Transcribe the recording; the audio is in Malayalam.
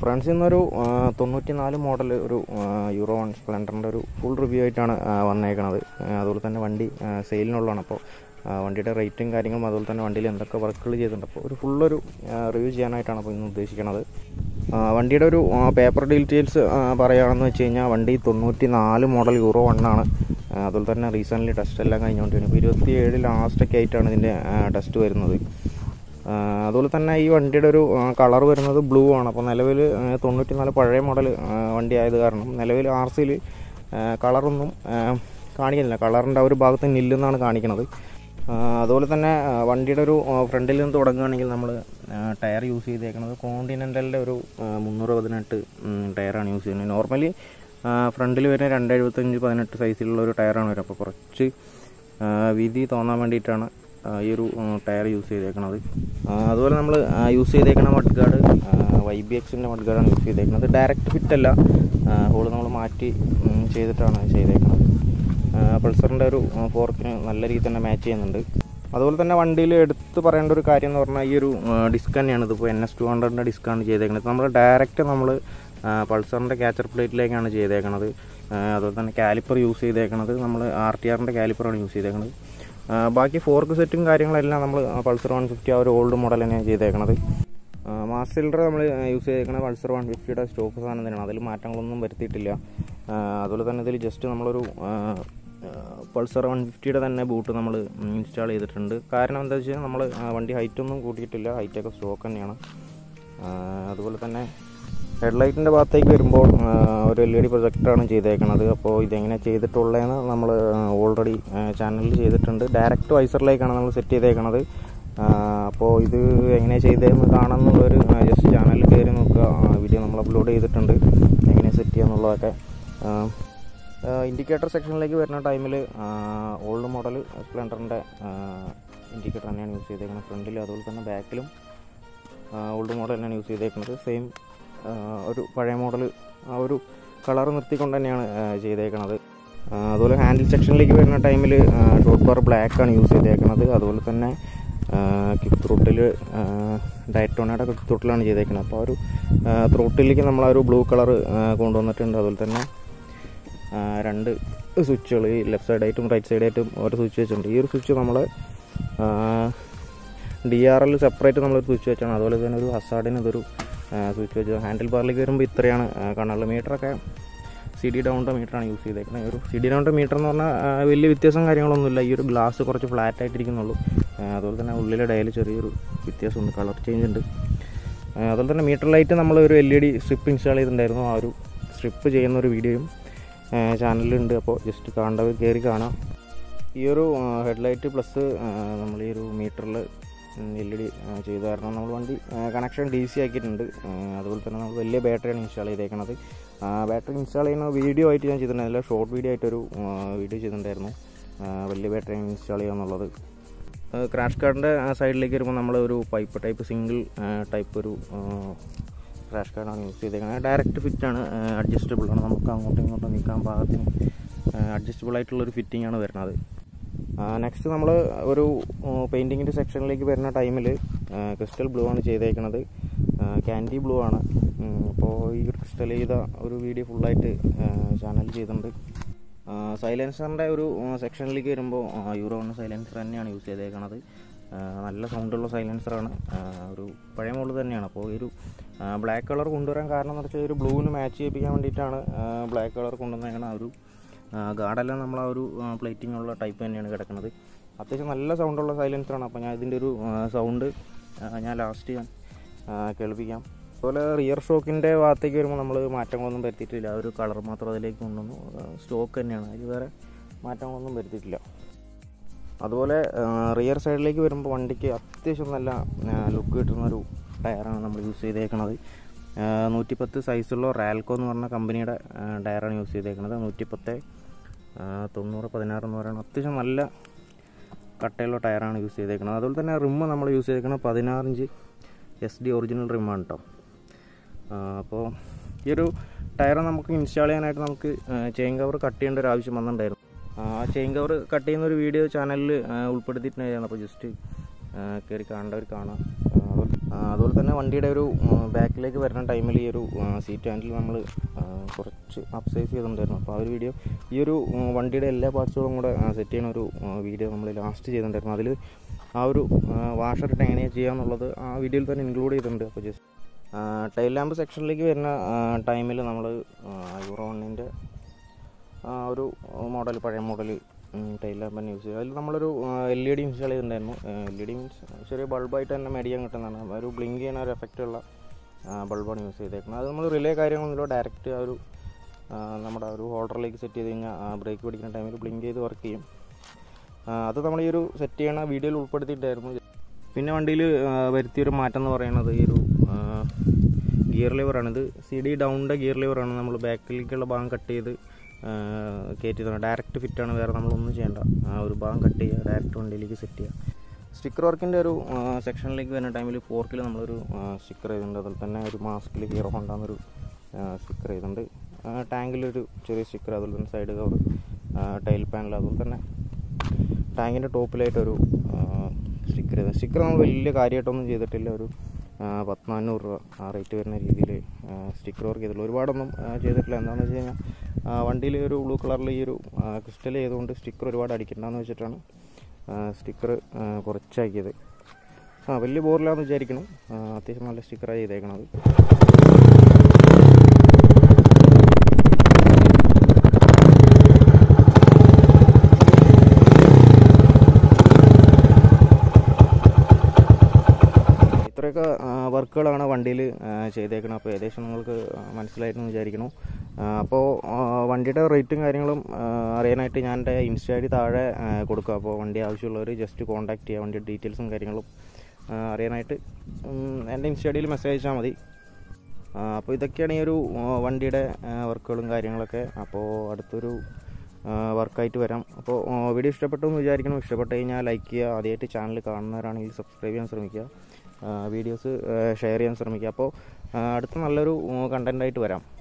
ഫ്രണ്ട്സിൽ നിന്നൊരു ആ, തൊണ്ണൂറ്റി നാല് മോഡൽ ഒരു ആ, യൂറോ വൺ സ്പ്ലെൻഡറിൻ്റെ ഒരു ഫുൾ റിവ്യൂ ആയിട്ടാണ് ആ, വന്നേക്കണത് ആ, അതുപോലെ തന്നെ വണ്ടി ആ, സെയിലിനുള്ളതാണ് അപ്പോൾ ആ, വണ്ടിയുടെ റേറ്റും കാര്യങ്ങളും അതുപോലെ തന്നെ വണ്ടിയിൽ എന്തൊക്കെ വർക്കുകൾ ചെയ്തിട്ടുണ്ട് അപ്പോൾ ഒരു ഫുള്ളൊരു റിവ്യൂ ചെയ്യാനായിട്ടാണ് അപ്പോൾ ഇന്ന് ഉദ്ദേശിക്കുന്നത് ആ, വണ്ടിയുടെ ഒരു പേപ്പർ ഡീറ്റെയിൽസ് പറയുകയാണെന്ന് വെച്ച് കഴിഞ്ഞാൽ വണ്ടി തൊണ്ണൂറ്റി നാല് മോഡൽ യൂറോ വണ്ണാണ് അതുപോലെ തന്നെ റീസെൻ്റ്ലി ടെസ്റ്റ് എല്ലാം കഴിഞ്ഞുകൊണ്ടിരിക്കുന്നത് ഇപ്പോൾ ഇരുപത്തി ഏഴ് ലാസ്റ്റൊക്കെ ആയിട്ടാണ് ഇതിൻ്റെ ടെസ്റ്റ് വരുന്നത് ആ, അതുപോലെ തന്നെ ഈ വണ്ടിയുടെ ഒരു കളർ വരുന്നത് ബ്ലൂ ആണ് അപ്പോൾ നിലവിൽ തൊണ്ണൂറ്റി നാല് പഴയ മോഡൽ വണ്ടി ആയത് കാരണം നിലവിൽ ആർ സിയിൽ കളറൊന്നും ആ, കാണിക്കുന്നില്ല കളറിൻ്റെ ആ ഒരു ഭാഗത്ത് നില്ലെന്നാണ് കാണിക്കുന്നത് ആ, അതുപോലെ തന്നെ ആ, വണ്ടിയുടെ ഒരു ഫ്രണ്ടിൽ നിന്ന് തുടങ്ങുകയാണെങ്കിൽ നമ്മൾ ടയർ യൂസ് ചെയ്തേക്കുന്നത് കോണ്ടിനെൻ്റലിൻ്റെ ഒരു ആ, മുന്നൂറ് പതിനെട്ട് ഉം, ടയറാണ് യൂസ് ചെയ്യുന്നത് നോർമലി ഫ്രണ്ടിൽ വരുന്ന രണ്ട് എഴുപത്തഞ്ച് പതിനെട്ട് സൈസിലുള്ള ഒരു ടയറാണ് വരുന്നത് അപ്പോൾ കുറച്ച് ആ, വീതി തോന്നാൻ വേണ്ടിയിട്ടാണ് ആ, ഈ ഒരു ടയർ യൂസ് ചെയ്തേക്കുന്നത് ആ, അതുപോലെ നമ്മൾ യൂസ് ചെയ്തേക്കുന്ന മഡ് ഗാർഡ് വൈ ബി എക്സിൻ്റെ മഡ് ഗാർഡാണ് യൂസ് ചെയ്തേക്കുന്നത് ഡയറക്റ്റ് ഫിറ്റ് അല്ല ഹോള് നമ്മൾ മാറ്റി ഉം, ചെയ്തിട്ടാണ് ചെയ്തേക്കുന്നത് പൾസറിൻ്റെ ഒരു ഫോർക്കിന് നല്ല രീതിയിൽ തന്നെ മാച്ച് ചെയ്യുന്നുണ്ട് അതുപോലെ തന്നെ വണ്ടിയിൽ എടുത്ത് പറയേണ്ട ഒരു കാര്യം എന്ന് പറഞ്ഞാൽ ഈ ഒരു ഡിസ്ക് തന്നെയാണ് ഇതിപ്പോൾ എൻ എസ് ടു ഹൺഡ്രഡിൻ്റെ ഡിസ്ക്കാണ് ചെയ്തേക്കുന്നത് നമ്മൾ ഡയറക്റ്റ് നമ്മൾ പൾസറിൻ്റെ ക്യാച്ചർ പ്ലേറ്റിലേക്കാണ് ചെയ്തേക്കുന്നത് ആ, അതുപോലെ തന്നെ കാലിപ്പർ യൂസ് ചെയ്തേക്കുന്നത് നമ്മൾ ആർ ടി ആറിൻ്റെ കാലിപ്പറാണ് യൂസ് ചെയ്തേക്കുന്നത് ആ, ബാക്കി ഫോർക്ക് സെറ്റും കാര്യങ്ങളെല്ലാം നമ്മൾ പൾസർ വൺ ഫിഫ്റ്റി ആ ഒരു ഓൾഡ് മോഡൽ തന്നെയാണ് ചെയ്തേക്കുന്നത് മാസ് സിലിണ്ടർ നമ്മൾ യൂസ് ചെയ്തേക്കുന്നത് പൾസർ വൺ ഫിഫ്റ്റിയുടെ സ്റ്റോക്ക് സാധനം തന്നെയാണ് അതിൽ മാറ്റങ്ങളൊന്നും വരുത്തിയിട്ടില്ല ആ, അതുപോലെ തന്നെ ഇതിൽ ജസ്റ്റ് നമ്മളൊരു പൾസർ വൺ ഫിഫ്റ്റിയുടെ തന്നെ ബൂട്ട് നമ്മൾ ഇൻസ്റ്റാൾ ചെയ്തിട്ടുണ്ട് കാരണം എന്താ വെച്ചാൽ നമ്മൾ വണ്ടി ഹൈറ്റൊന്നും കൂട്ടിയിട്ടില്ല ഹൈറ്റൊക്കെ സ്റ്റോക്ക് തന്നെയാണ് ആ, അതുപോലെ തന്നെ ഹെഡ്ലൈറ്റിൻ്റെ ഭാഗത്തേക്ക് വരുമ്പോൾ ആ, ഒരു എൽ ഇ ഡി പ്രൊജക്ടറാണ് ചെയ്തേക്കുന്നത് അപ്പോൾ ഇതെങ്ങനെ ചെയ്തിട്ടുള്ളതെന്ന് നമ്മൾ ഓൾറെഡി ചാനലിൽ ചെയ്തിട്ടുണ്ട് ഡയറക്റ്റ് വൈസറിലേക്കാണ് നമ്മൾ സെറ്റ് ചെയ്തേക്കണത് ആ, അപ്പോൾ ഇത് എങ്ങനെ ചെയ്തതെന്ന് കാണാമെന്നുള്ളൊരു ജസ്റ്റ് ചാനലിൽ കയറി നോക്കുക വീഡിയോ നമ്മൾ അപ്ലോഡ് ചെയ്തിട്ടുണ്ട് എങ്ങനെ സെറ്റ് ചെയ്യാന്നുള്ളതൊക്കെ ഇൻഡിക്കേറ്റർ സെക്ഷനിലേക്ക് വരുന്ന ടൈമിൽ ഓൾഡ് മോഡൽ സ്പ്ലെൻഡറിൻ്റെ ഇൻഡിക്കേറ്റർ തന്നെയാണ് യൂസ് ചെയ്തേക്കുന്നത് ഫ്രണ്ടിൽ അതുപോലെ തന്നെ ബാക്കിലും ഓൾഡ് മോഡൽ തന്നെയാണ് യൂസ് ചെയ്തേക്കുന്നത് സെയിം ഒരു പഴയ മോഡൽ ആ ഒരു കളർ നിർത്തിക്കൊണ്ട് തന്നെയാണ് ആ, ചെയ്തേക്കുന്നത് ആ, അതുപോലെ ഹാൻഡിൽ സെക്ഷനിലേക്ക് വരുന്ന ടൈമിൽ ഷോർട്ട് ബാർ ബ്ലാക്ക് ആണ് യൂസ് ചെയ്തേക്കുന്നത് അതുപോലെ തന്നെ കിക്ക് ത്രോട്ടിൽ ഡയറ്റോണയുടെ കിക്ക് ത്രോട്ടിലാണ് ചെയ്തേക്കുന്നത് അപ്പോൾ ആ ഒരു ത്രോട്ടിലേക്ക് നമ്മൾ ആ ഒരു ബ്ലൂ കളർ കൊണ്ടുവന്നിട്ടുണ്ട് അതുപോലെ തന്നെ ആ, രണ്ട് സ്വിച്ചുകൾ ഈ ലെഫ്റ്റ് സൈഡായിട്ടും റൈറ്റ് സൈഡായിട്ടും ഓരോ സ്വിച്ച് വെച്ചിട്ടുണ്ട് ഈ ഒരു സ്വിച്ച് നമ്മൾ ഡി ആർ എൽ സെപ്പറേറ്റ് നമ്മളൊരു സ്വിച്ച് വെച്ചാണ് അതുപോലെ തന്നെ ഒരു ഹസാഡിന് ഇതൊരു സ്വിച്ച് വെച്ച് ഹാൻഡിൽ ബാറിലേക്ക് വരുമ്പോൾ ഇത്രയാണ് ആ, കാണാനുള്ളത് മീറ്ററൊക്കെ സി ഡി ഡൗണിൻ്റെ മീറ്ററാണ് യൂസ് ചെയ്തേക്കുന്നത് ഈ ഒരു സി ഡി ഡൗണിൻ്റെ മീറ്റർ എന്ന് പറഞ്ഞാൽ ആ, വലിയ വ്യത്യാസം കാര്യങ്ങളൊന്നുമില്ല ഈ ഒരു ഗ്ലാസ് കുറച്ച് ഫ്ലാറ്റ് ആയിട്ടിരിക്കുന്നുള്ളൂ ആ, അതുപോലെ തന്നെ ഉള്ളിലെ ഡയൽ ചെറിയൊരു വ്യത്യാസമുണ്ട് കളർ ചേഞ്ച് ഉണ്ട് ആ, അതുപോലെ തന്നെ മീറ്റർ ലൈറ്റ് നമ്മൾ ഒരു L E D strip install ചെയ്തിട്ടുണ്ടായിരുന്നു ആ ഒരു സ്ട്രിപ്പ് ചെയ്യുന്ന ഒരു വീഡിയോയും ചാനലിലുണ്ട് അപ്പോൾ ജസ്റ്റ് കാണേണ്ടവർ കയറി കാണാം ഈ ഒരു ഹെഡ്ലൈറ്റ് പ്ലസ് നമ്മൾ ഈ ഒരു മീറ്ററിൽ എൽ ഇ ഡി ചെയ്ത കാരണം നമ്മൾ വണ്ടി കണക്ഷൻ ഡി സി ആക്കിയിട്ടുണ്ട് ആ, അതുപോലെ തന്നെ നമ്മൾ വലിയ ബാറ്ററിയാണ് ഇൻസ്റ്റാൾ ചെയ്തേക്കുന്നത് ബാറ്ററി ഇൻസ്റ്റാൾ ചെയ്യുന്ന വീഡിയോ ആയിട്ട് ഞാൻ ചെയ്തിട്ടുണ്ടായില്ല ഷോർട്ട് വീഡിയോ ആയിട്ടൊരു വീഡിയോ ചെയ്തിട്ടുണ്ടായിരുന്നു ആ, വലിയ ബാറ്ററി ഇൻസ്റ്റാൾ ചെയ്യുക എന്നുള്ളത് ക്രാഷ് കാർഡിൻ്റെ സൈഡിലേക്ക് വരുമ്പോൾ നമ്മൾ ഒരു പൈപ്പ് ടൈപ്പ് സിംഗിൾ ടൈപ്പ് ഒരു ക്രാഷ് കാർഡാണ് യൂസ് ചെയ്തേക്കുന്നത് ഡയറക്റ്റ് ഫിറ്റാണ് അഡ്ജസ്റ്റബിൾ ആണ് നമുക്ക് അങ്ങോട്ടും ഇങ്ങോട്ടും നീക്കാൻ പാകത്തിന് അഡ്ജസ്റ്റബിൾ ആയിട്ടുള്ളൊരു ഫിറ്റിംഗ് ആണ് വരുന്നത് നെക്സ്റ്റ് നമ്മൾ ഒരു പെയിൻറ്റിങ്ങിൻ്റെ സെക്ഷനിലേക്ക് വരുന്ന ടൈമിൽ ക്രിസ്റ്റൽ ബ്ലൂ ആണ് ചെയ്തേക്കുന്നത് ക്യാൻഡി ബ്ലൂ ആണ് അപ്പോൾ ഈ ഒരു ക്രിസ്റ്റൽ ചെയ്ത ഒരു വീഡിയോ ഫുള്ളായിട്ട് ചാനൽ ചെയ്തിട്ടുണ്ട് സൈലൻസറിൻ്റെ ഒരു സെക്ഷനിലേക്ക് വരുമ്പോൾ യൂറോ എന്ന സൈലൻസർ തന്നെയാണ് യൂസ് ചെയ്തേക്കുന്നത് ആ, നല്ല സൗണ്ടുള്ള സൈലൻസറാണ് ഒരു പഴയ മോഡൽ തന്നെയാണ് അപ്പോൾ ഈ ഒരു ബ്ലാക്ക് കളർ കൊണ്ടുവരാൻ കാരണം എന്ന് വെച്ചാൽ ഒരു ബ്ലൂവിന് മാച്ച് ചെയ്യിപ്പിക്കാൻ വേണ്ടിയിട്ടാണ് ബ്ലാക്ക് കളർ കൊണ്ടുവന്നേക്കണ ആ ഒരു ഗാർഡെല്ലാം നമ്മൾ ആ ഒരു പ്ലേറ്റിംഗ് ഉള്ള ടൈപ്പ് തന്നെയാണ് കിടക്കുന്നത് അത്യാവശ്യം നല്ല സൗണ്ടുള്ള സൈലൻസറാണ് അപ്പോൾ ഞാൻ ഇതിൻ്റെ ഒരു സൗണ്ട് ഞാൻ ലാസ്റ്റ് ഞാൻ ആ, കേൾപ്പിക്കാം അതുപോലെ റിയർ സ്റ്റോക്കിൻ്റെ ഭാഗത്തേക്ക് വരുമ്പോൾ നമ്മൾ മാറ്റങ്ങളൊന്നും വരുത്തിയിട്ടില്ല ആ ഒരു കളർ മാത്രം അതിലേക്ക് കൊണ്ടുവന്നു സ്റ്റോക്ക് തന്നെയാണ് അതിൽ വേറെ മാറ്റങ്ങളൊന്നും വരുത്തിയിട്ടില്ല അതുപോലെ റിയർ സൈഡിലേക്ക് വരുമ്പോൾ വണ്ടിക്ക് അത്യാവശ്യം നല്ല ലുക്ക് കിട്ടുന്ന ഒരു ടയറാണ് നമ്മൾ യൂസ് ചെയ്തേക്കുന്നത് നൂറ്റിപ്പത്ത് സൈസുള്ള റാൽക്കോ എന്ന് പറഞ്ഞ കമ്പനിയുടെ ടയറാണ് യൂസ് ചെയ്തേക്കുന്നത് നൂറ്റിപ്പത്ത് തൊണ്ണൂറ് പതിനാറ് എന്ന് പറയുന്നത് അത്യാവശ്യം നല്ല കട്ടയുള്ള ടയറാണ് യൂസ് ചെയ്തേക്കുന്നത് അതുപോലെ തന്നെ റിമ്മ് നമ്മൾ യൂസ് ചെയ്തേക്കുന്നത് പതിനാറ് ഇഞ്ച് എസ് ഡി ഒറിജിനൽ റിമ്മാണ് കേട്ടോ അപ്പോൾ ഈ ഒരു ടയർ നമുക്ക് ഇൻസ്റ്റാൾ ചെയ്യാനായിട്ട് നമുക്ക് ചെയിൻ കവർ കട്ട് ചെയ്യേണ്ട ഒരു ആവശ്യം വന്നിട്ടുണ്ടായിരുന്നു ആ ചെയിൻ കവർ കട്ട് ചെയ്യുന്ന ഒരു വീഡിയോ ചാനലിൽ ഉൾപ്പെടുത്തിയിട്ടുണ്ടായിരുന്നു അപ്പോൾ ജസ്റ്റ് കയറി കാണേണ്ടവർ കാണാം ആ, അതുപോലെ തന്നെ വണ്ടിയുടെ ഒരു ബാക്കിലേക്ക് വരുന്ന ടൈമിൽ ഈ ഒരു സീറ്റ് ഹാൻഡിൽ നമ്മൾ കുറച്ച് അപ്സൈസ് ചെയ്തിട്ടുണ്ടായിരുന്നു അപ്പോൾ ആ ഒരു വീഡിയോ ഈ ഒരു ഉം, വണ്ടിയുടെ എല്ലാ പാർട്സുകളും കൂടെ സെറ്റ് ചെയ്യുന്ന ഒരു വീഡിയോ നമ്മൾ ലാസ്റ്റ് ചെയ്തിട്ടുണ്ടായിരുന്നു അതിൽ ആ ഒരു വാഷർ ഇട്ട് എങ്ങനെയാണ് ചെയ്യാന്നുള്ളത് ആ വീഡിയോയിൽ തന്നെ ഇൻക്ലൂഡ് ചെയ്തിട്ടുണ്ട് അപ്പോൾ ജസ്റ്റ് ടൈൽ ലാമ്പ് സെക്ഷനിലേക്ക് വരുന്ന ടൈമിൽ നമ്മൾ യൂറോണിൻ്റെ ഒരു മോഡൽ പഴയ മോഡൽ ടൈൽ ലാമ്പ് തന്നെ യൂസ് ചെയ്യും അതിൽ നമ്മളൊരു എൽ ഇ ഡി ഇൻസ്റ്റാൾ ചെയ്തിട്ടുണ്ടായിരുന്നു എൽ ഇ ഡി മീൻസ് ചെറിയ ബൾബായിട്ട് തന്നെ മേടിക്കാൻ കിട്ടുന്നതാണ് ഒരു ബ്ലിങ്ക് ചെയ്യുന്ന ഒരു എഫക്റ്റ് ഉള്ള ബൾബാണ് യൂസ് ചെയ്തേക്കുന്നത് അത് നമ്മൾ റിലേ കാര്യങ്ങളൊന്നുമില്ല ഡയറക്റ്റ് ആ ഒരു ആ, നമ്മുടെ ആ ഒരു ഹോൾഡറിലേക്ക് സെറ്റ് ചെയ്ത് കഴിഞ്ഞാൽ ബ്രേക്ക് പിടിക്കുന്ന ടൈമിൽ ബ്ലിങ്ക് ചെയ്ത് വർക്ക് ചെയ്യും ആ, അത് നമ്മൾ ഈ ഒരു സെറ്റ് ചെയ്യണ വീഡിയോയിൽ ഉൾപ്പെടുത്തിയിട്ടായിരുന്നു പിന്നെ വണ്ടിയിൽ വരുത്തിയൊരു മാറ്റം എന്ന് പറയുന്നത് ഈ ഒരു ഗിയർ ലിവറാണ് ഇത് സി ഡി ഡൗണിൻ്റെ ഗിയർ ലിവറാണ് നമ്മൾ ബാക്കിലേക്കുള്ള ഭാഗം കട്ട് ചെയ്ത് കയറ്റി തന്നെ ഡയറക്റ്റ് ഫിറ്റാണ് വേറെ നമ്മളൊന്നും ചെയ്യേണ്ട ആ ഒരു ഭാഗം കട്ട് ചെയ്യുക ഡയറക്റ്റ് വണ്ടിയിലേക്ക് സെറ്റ് ചെയ്യുക സ്റ്റിക്കർ വർക്കിൻ്റെ ഒരു സെക്ഷനിലേക്ക് വരുന്ന ടൈമിൽ ഫോർക്കിൽ നമ്മളൊരു സ്റ്റിക്കർ ചെയ്തിട്ടുണ്ട് അതുപോലെ തന്നെ ഒരു മാസ്കിൽ ഹീറോ ഹോണ്ടാന്നൊരു സ്റ്റിക്കർ ചെയ്തിട്ടുണ്ട് ടാങ്കിലൊരു ചെറിയ സ്റ്റിക്കർ അതുപോലെ തന്നെ സൈഡ് കവർ ടൈൽ പാനൽ അതുപോലെ തന്നെ ടാങ്കിൻ്റെ ടോപ്പിലായിട്ടൊരു സ്റ്റിക്കർ ചെയ്ത് സ്റ്റിക്കർ നമ്മൾ വലിയ കാര്യമായിട്ടൊന്നും ചെയ്തിട്ടില്ല ഒരു ആ, പത്ത് നാനൂറ് രൂപ ആ റേറ്റ് വരുന്ന രീതിയിൽ സ്റ്റിക്കർ വർക്ക് ചെയ്തിട്ടുള്ളൂ ഒരുപാടൊന്നും ആ, ചെയ്തിട്ടില്ല എന്താണെന്ന് വെച്ച് കഴിഞ്ഞാൽ വണ്ടിയിൽ ഒരു ബ്ലൂ കളറിൽ ഈ ഒരു ക്രിസ്റ്റൽ ചെയ്തുകൊണ്ട് സ്റ്റിക്കർ ഒരുപാട് അടിക്കണ്ടെന്ന് വെച്ചിട്ടാണ് സ്റ്റിക്കർ കുറച്ചാക്കിയത് ആ വലിയ ബോറിലാന്ന് വിചാരിക്കണം ആ, അത്യാവശ്യം നല്ല സ്റ്റിക്കറാണ് ചെയ്തേക്കണത് ഇത്രയൊക്കെ വർക്കുകളാണ് വണ്ടിയിൽ ചെയ്തേക്കുന്നത് അപ്പോൾ ഏകദേശം നിങ്ങൾക്ക് മനസ്സിലായിട്ടെന്ന് വിചാരിക്കുന്നു ആ, അപ്പോൾ ആ, വണ്ടിയുടെ റേറ്റും കാര്യങ്ങളും ആ, അറിയാനായിട്ട് ഞാൻ എൻ്റെ ഇൻസ്റ്റ ഐ ഡി താഴെ ആ, കൊടുക്കുക അപ്പോൾ വണ്ടി ആവശ്യമുള്ളവർ ജസ്റ്റ് കോൺടാക്ട് ചെയ്യുക വണ്ടിയുടെ ഡീറ്റെയിൽസും കാര്യങ്ങളും ആ, അറിയാനായിട്ട് ഉം, എൻ്റെ ഇൻസ്റ്റ ഐ ഡിയിൽ മെസ്സേജ് അയച്ചാൽ മതി ആ, അപ്പോൾ ഇതൊക്കെയാണ് ഈ ഒരു ആ, വണ്ടിയുടെ ആ, വർക്കുകളും കാര്യങ്ങളൊക്കെ അപ്പോൾ അടുത്തൊരു ആ, വർക്കായിട്ട് വരാം അപ്പോൾ ആ, വീഡിയോ ഇഷ്ടപ്പെട്ടു എന്ന് വിചാരിക്കണം ഇഷ്ടപ്പെട്ട് കഴിഞ്ഞാൽ ലൈക്ക് ചെയ്യുക ആദ്യമായിട്ട് ചാനൽ കാണുന്നവരാണെങ്കിൽ സബ്സ്ക്രൈബ് ചെയ്യാൻ ശ്രമിക്കുക ആ, വീഡിയോസ് ഷെയർ ചെയ്യാൻ ശ്രമിക്കുക അപ്പോൾ ആ, അടുത്ത നല്ലൊരു കണ്ടൻ്റായിട്ട് വരാം